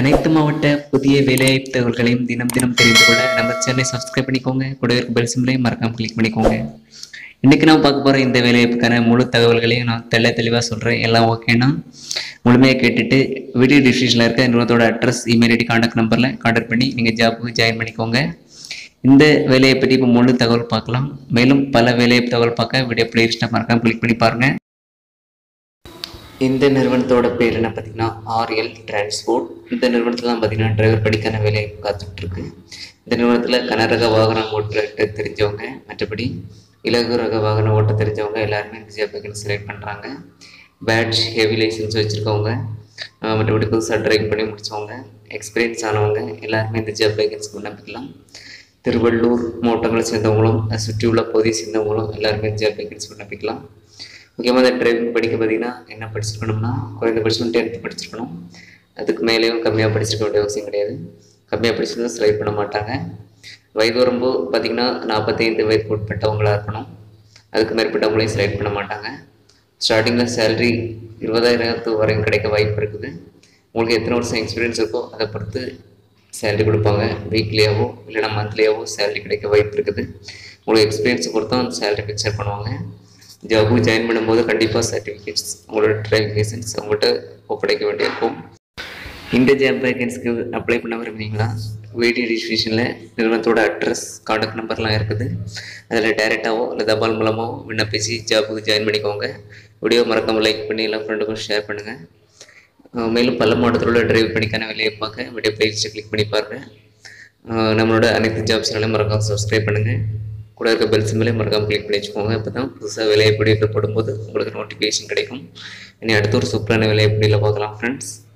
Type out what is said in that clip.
அனைத்து மாவட்ட புதிய வேலைவாய்ப்பு தகவல்களையும் தினம் தினம் தெரிந்து கொள்ள நம்ம சேனலை சப்ஸ்கிரைப் பண்ணிக்கோங்க கூட இருக்க பெல் சிம்லையும் மறக்காம கிளிக் பண்ணிக்கோங்க இன்றைக்கி நான் பார்க்க போகிற இந்த வேலைவாய்ப்புக்கான முழு தகவல்களையும் நான் தெள்ள தெளிவாக சொல்கிறேன் எல்லாம் ஓகேனா முழுமையாக கேட்டுட்டு வீடியோ டிஸ்கிரிப்ஷனில் இருக்க நிறுவனத்தோட அட்ரஸ் இமெயில் ஐடி கான்டாக்ட் நம்பரில் கான்டாக்ட் பண்ணி நீங்கள் ஜாப்புக்கு ஜாயின் பண்ணிக்கோங்க இந்த வேலையை பற்றி இப்போ முழு தகவல் பார்க்கலாம் மேலும் பல வேலைவாய்ப்பு தகவல் பார்க்க வீடியோ பிளேலிஸ்ட்டை மறக்காம கிளிக் பண்ணி பாருங்கள் இந்த நிறுவனத்தோட பேர் என்ன பார்த்தீங்கன்னா ஆர்எல் டிரான்ஸ்போர்ட் இந்த நிறுவனத்தில் தான் பார்த்தீங்கன்னா டிரைவர் படிக்கான வேலை காத்துட்ருக்கு இந்த நிறுவனத்தில் கனரக வாகனம் ஓட்ட தெரிஞ்சவங்க மற்றபடி இலகு ரக வாகனம் ஓட்ட தெரிஞ்சவங்க எல்லாருமே இந்த ஜாப் வேகன்சி செலக்ட் பண்ணுறாங்க பேட்ச் ஹெவி லைசன்ஸ் வச்சுருக்கவங்க மற்றபடி புதுசாக ட்ரைவ் பண்ணி முடிச்சவங்க எக்ஸ்பீரியன்ஸ் ஆனவங்க எல்லாருமே இந்த ஜாப் வேகன்சி விண்ணப்பிக்கலாம் திருவள்ளூர் மாவட்டங்களை சேர்ந்தவங்களும் அதை சுற்றியுள்ள பகுதியை சேர்ந்தவங்களும் எல்லாருமே இந்த ஜாப் வேகன்சி விண்ணப்பிக்கலாம் முக்கியமாக இந்த டிரைவிங் படிக்க பார்த்தீங்கன்னா என்ன படிச்சிருக்கணும்னா குறைந்தபட்சம் டென்த்து படிச்சிருக்கணும் அதுக்கு மேலேயும் கம்மியாக படிச்சிருக்க வேண்டிய அவசியம் கிடையாது கம்மியாக படிச்சிருந்தா செலக்ட் பண்ண மாட்டாங்க வயது வரம்பு பார்த்திங்கன்னா நாற்பத்தைந்து வயதுக்கு உட்பட்டவங்களாக இருக்கணும் அதுக்கு மேற்பட்டவங்களையும் செலக்ட் பண்ண மாட்டாங்க ஸ்டார்டிங்கில் சேலரி இருபதாயிரத்து வரைக்கும் கிடைக்க வாய்ப்பு இருக்குது உங்களுக்கு எத்தனை வருஷம் எக்ஸ்பீரியன்ஸ் இருக்கோ அதை பொறுத்து சேலரி கொடுப்பாங்க வீக்லியாவோ இல்லைனா மந்த்லியாவோ சேலரி கிடைக்க வாய்ப்பு இருக்குது உங்களுக்கு எக்ஸ்பீரியன்ஸை பொறுத்தும் அந்த சேலரி ஃபிக்சர் பண்ணுவாங்க ஜாபுக்கு ஜாயின் பண்ணும்போது கண்டிப்பாக சர்டிஃபிகேட்ஸ் உங்களோட டிரைவிங் லைசன்ஸ் அவங்கள்ட்ட ஒப்படைக்க வேண்டியிருக்கும் இந்த ஜாப் வேகன்ஸ்க்கு அப்ளை பண்ண விரும்புனீங்களா வீடியோ டிஸ்கிரிப்ஷனில் நிறுவனத்தோட அட்ரஸ் காண்டாக்ட் நம்பர்லாம் இருக்குது அதில் டைரெக்டாகவோ இல்லை தபால் மூலமாகவோ விண்ணப்பிச்சு ஜாபுக்கு ஜாயின் பண்ணிக்கோங்க வீடியோ மறக்காமல் லைக் பண்ணி எல்லா ஃப்ரெண்டுக்கும் ஷேர் பண்ணுங்கள் அஹ் மேலும் பல மாவட்டத்தில் உள்ள டிரைவ் பண்ணிக்கான வேலையை பார்க்க வீடியோ பிளேலிஸ்ட்டை கிளிக் பண்ணி பாருங்கள் அஹ் நம்மளோட அனைத்து ஜாப் சேனலையும் மறக்காம சப்ஸ்கிரைப் பண்ணுங்கள் கூட இருக்க பெல் சிம்பிளையும் மறக்காம கிளிக் பண்ணி வச்சுக்கோங்க அப்போ தான் புதுசாக வேலையை எப்படி போடும்போது உங்களுக்கு நோட்டிஃபிகேஷன் கிடைக்கும் இனி அடுத்த ஒரு சூப்பரான வேலையை எப்படியில் பார்க்கலாம் ஃப்ரெண்ட்ஸ்